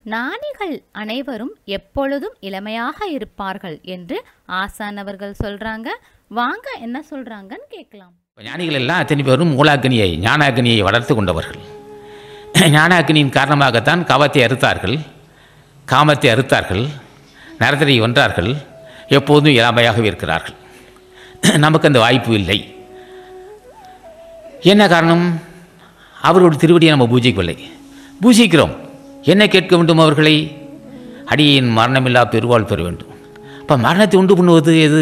ஞானிகள் அனைவரும் எப்பொழுதும் இளமையாக இருப்பார்கள் என்று ஆசான் அவர்கள் சொல்றாங்க வாங்க என்ன சொல்றாங்கன்னு கேட்கலாம் ஞானிகள் எல்லாம் அத்தனை பேரும் மூலாக்கினியை ஞானாக்கினியை வளர்த்து கொண்டவர்கள் ஞானாக்கினியின் காரணமாகத்தான் காமத்தை அறுத்தார்கள் காமத்தை அறுத்தார்கள் நரதரை வென்றார்கள் எப்போதும் இளமையாகவே இருக்கிறார்கள் நமக்கு அந்த வாய்ப்பு இல்லை என்ன காரணம் அவர்களுடைய திருவடியை நம்ம பூஜிக்கவில்லை பூஜிக்கிறோம் என்ன கேட்க வேண்டும் அவர்களை அடியின் மரணமில்லா பெருவாள் பெற வேண்டும் அப்போ மரணத்தை உண்டு பண்ணுவது எது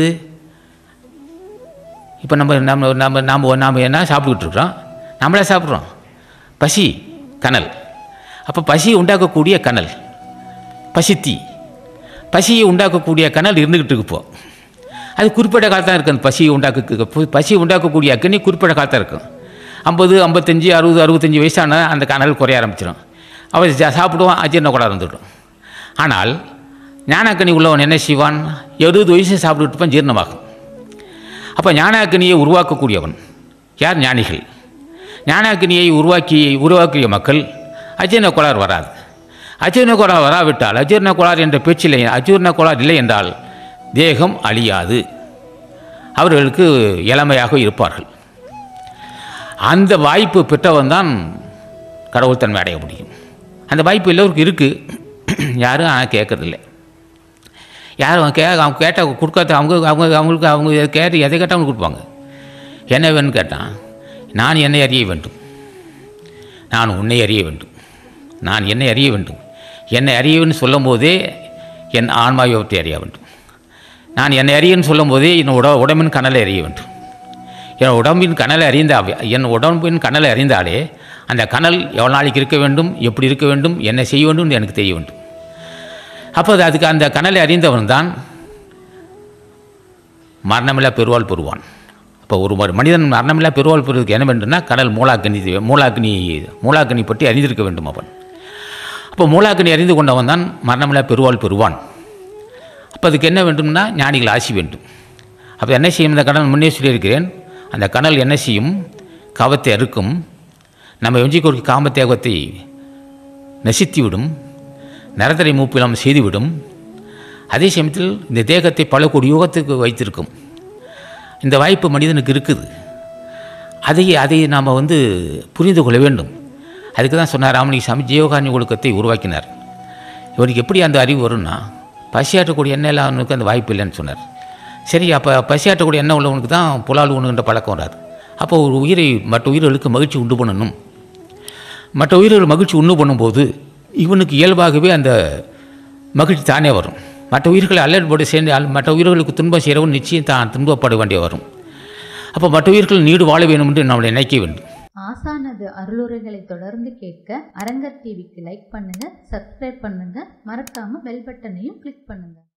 இப்போ நம்ம நம்ம நம்ம நாம் நாம் என்ன சாப்பிட்டுக்கிட்டு இருக்கிறோம் நம்மளே சாப்பிட்றோம் பசி கனல் அப்போ பசியை உண்டாக்கக்கூடிய கனல் பசித்தி பசியை உண்டாக்கக்கூடிய கனல் இருந்துக்கிட்டு இருக்கு இப்போ அது குறிப்பிட்ட காலத்தான் இருக்குது அந்த பசியை உண்டாக்க பசியை உண்டாக்கக்கூடிய அக்கனி குறிப்பிட்ட காலத்தான் இருக்கும் ஐம்பது ஐம்பத்தஞ்சு அறுபது அறுபத்தஞ்சி வயசான அந்த கனல் குறைய ஆரம்பிச்சிடும் அவன் ஜா- சாப்பிடுவான் அஜீரண கோளாறு வந்துடும் ஆனால் ஞானாக்கனி உள்ளவன் என்ன செய்வான் எழுபது வயசு சாப்பிட்டுட்டு இருப்பான் ஜீரணமாகும் அப்போ ஞானாக்கினியை உருவாக்கக்கூடியவன் யார் ஞானிகள் ஞானாக்கினியை உருவாக்கி உருவாக்கிய மக்கள் அஜீரண கோளாறு வராது அஜீரண கோளாறு வராவிட்டால் அஜீரண கோளாறு என்ற பேச்சில்லை அஜீரண கோளாறு இல்லை என்றால் தேகம் அழியாது அவர்களுக்கு இளமையாக இருப்பார்கள் அந்த வாய்ப்பு பெற்றவன் தான் கடவுள்தன்மை அடைய முடியும் அந்த வாய்ப்பு எல்லோருக்கும் இருக்குது யாரும் ஆனால் கேட்கறதில்லை யாரும் அவங்க கே அவங்க கேட்டால் கொடுக்காத அவங்க அவங்க அவங்களுக்கு அவங்க கேட்டு எதை கேட்டாலும் கொடுப்பாங்க என்ன வேணும்னு கேட்டான் நான் என்னை அறிய வேண்டும் நான் உன்னை அறிய வேண்டும் நான் என்னை அறிய வேண்டும் என்னை அறியவன்னு சொல்லும் போதே என் ஆன்மாவை பற்றி அறிய வேண்டும் நான் என்னை அறியன்னு சொல்லும் போதே என் உட உடம்பின் கனலை அறிய வேண்டும் என் உடம்பின் கனலை அறிந்த என் உடம்பின் கனலை அறிந்தாலே அந்த கனல் எவ்வளோ நாளைக்கு இருக்க வேண்டும் எப்படி இருக்க வேண்டும் என்ன செய்ய வேண்டும் எனக்கு தெரிய வேண்டும் அப்போது அதுக்கு அந்த கனலை அறிந்தவன் தான் மரணமில்லா பெருவாள் பெறுவான் அப்போ ஒரு ம- மனிதன் மரணமில்லா பெருவாள் பெறுவதற்கு என்ன வேண்டும்னா கடல் மூலாக்கனி மூலாக்கனி மூலாக்கனி பற்றி அறிந்திருக்க வேண்டும் அவன் அப்போ மூலாக்கனி அறிந்து கொண்டவன் தான் மரணமில்லா பெருவாள் பெறுவான் அப்போ அதுக்கு என்ன வேண்டும்னா ஞானிகள் ஆசி வேண்டும் அப்போ என்ன செய்யும் இந்த கடல் முன்னே சொல்லியிருக்கிறேன் அந்த கடல் என்ன செய்யும் காவத்தை அறுக்கும் நம்ம எஞ்சிக்கொரு காமத்தேகத்தை நசித்துவிடும் நரதரை மூப்பிலம் செய்துவிடும் அதே சமயத்தில் இந்த தேகத்தை பல கோடி யுகத்துக்கு வைத்திருக்கும் இந்த வாய்ப்பு மனிதனுக்கு இருக்குது அதை அதை நாம் வந்து புரிந்து கொள்ள வேண்டும் அதுக்கு தான் சொன்னார் ராமலிங்க சாமி ஜீவகாரணி ஒழுக்கத்தை உருவாக்கினார் இவருக்கு எப்படி அந்த அறிவு வரும்னா பசியாற்றக்கூடிய எண்ணெய் இல்லாதவனுக்கு அந்த வாய்ப்பு இல்லைன்னு சொன்னார் சரி அப்போ பசியாற்றக்கூடிய எண்ணெய் உள்ளவனுக்கு தான் புலால் உண்ணுகின்ற பழக்கம் வராது அப்போ ஒரு உயிரை மற்ற உயிர்களுக்கு மகிழ்ச்சி உண்டு பண்ணணும் மற்ற உயிர்கள் மகிழ்ச்சி உண்டு பண்ணும்போது இவனுக்கு இயல்பாகவே அந்த மகிழ்ச்சி தானே வரும் மற்ற உயிர்களை அல்லற்போடு சேர்ந்து அல்- மற்ற உயிர்களுக்கு துன்பம் செய்கிறவன் நிச்சயம் தான் துன்பப்பட வேண்டிய வரும் அப்போ மற்ற உயிர்கள் நீடு வாழ வேண்டும் என்று நம்மளை நினைக்க வேண்டும் ஆசானது அருளுரைகளை தொடர்ந்து கேட்க அரங்கர் டிவிக்கு லைக் பண்ணுங்க சப்ஸ்கிரைப் பண்ணுங்க மறக்காம பெல் பட்டனையும் கிளிக் பண்ணுங்க